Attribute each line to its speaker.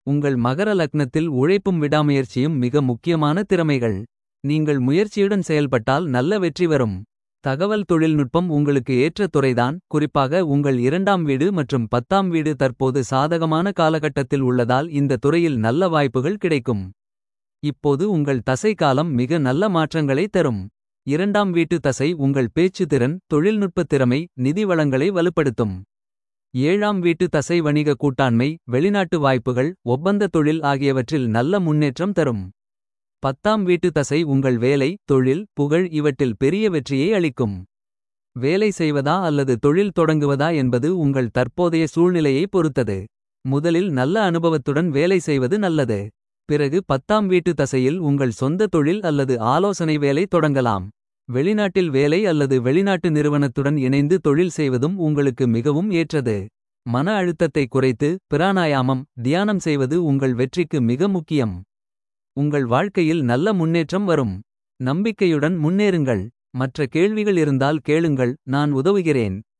Speaker 1: உங்கள் மகர லக்னத்தில் உழைப்பும் விடாமுயற்சியும் மிக முக்கியமான திறமைகள். நீங்கள் முயற்சியுடன் செயல்பட்டால் நல்ல வெற்றி வரும். தகவல் தொழில்நுட்பம் உங்களுக்கு ஏற்ற துறைதான் குறிப்பாக உங்கள் இரண்டாம் வீடு மற்றும் பத்தாம் வீடு தற்போது சாதகமான காலகட்டத்தில் உள்ளதால் இந்த துறையில் நல்ல வாய்ப்புகள் கிடைக்கும். இப்போது உங்கள் தசை காலம் மிக நல்ல மாற்றங்களை தரும். இரண்டாம் வீட்டு தசை உங்கள் பேச்சு திறன் தொழில்நுட்ப திறமை நிதி வளங்களை வலுப்படுத்தும். ஏழாம் வீட்டு தசை வணிக கூட்டாண்மை வெளிநாட்டு வாய்ப்புகள் ஒப்பந்த தொழில் ஆகியவற்றில் நல்ல முன்னேற்றம் தரும். பத்தாம் வீட்டு தசை உங்கள் வேலை தொழில் புகழ் இவற்றில் பெரிய வெற்றியை அளிக்கும். வேலை செய்வதா அல்லது தொழில் தொடங்குவதா என்பது உங்கள் தற்போதைய சூழ்நிலையை பொறுத்தது. முதலில் நல்ல அனுபவத்துடன் வேலை செய்வது நல்லது. பிறகு பத்தாம் வீட்டு தசையில் உங்கள் சொந்த தொழில் அல்லது ஆலோசனை வேலை தொடங்கலாம். வெளிநாட்டில் வேலை அல்லது வெளிநாட்டு நிறுவனத்துடன் இணைந்து தொழில் செய்வதும் உங்களுக்கு மிகவும் ஏற்றது. மன அழுத்தத்தை குறைத்து பிராணாயாமம் தியானம் செய்வது உங்கள் வெற்றிக்கு மிக முக்கியம். உங்கள் வாழ்க்கையில் நல்ல முன்னேற்றம் வரும். நம்பிக்கையுடன் முன்னேறுங்கள். மற்ற கேள்விகள் இருந்தால் கேளுங்கள் நான் உதவுகிறேன்.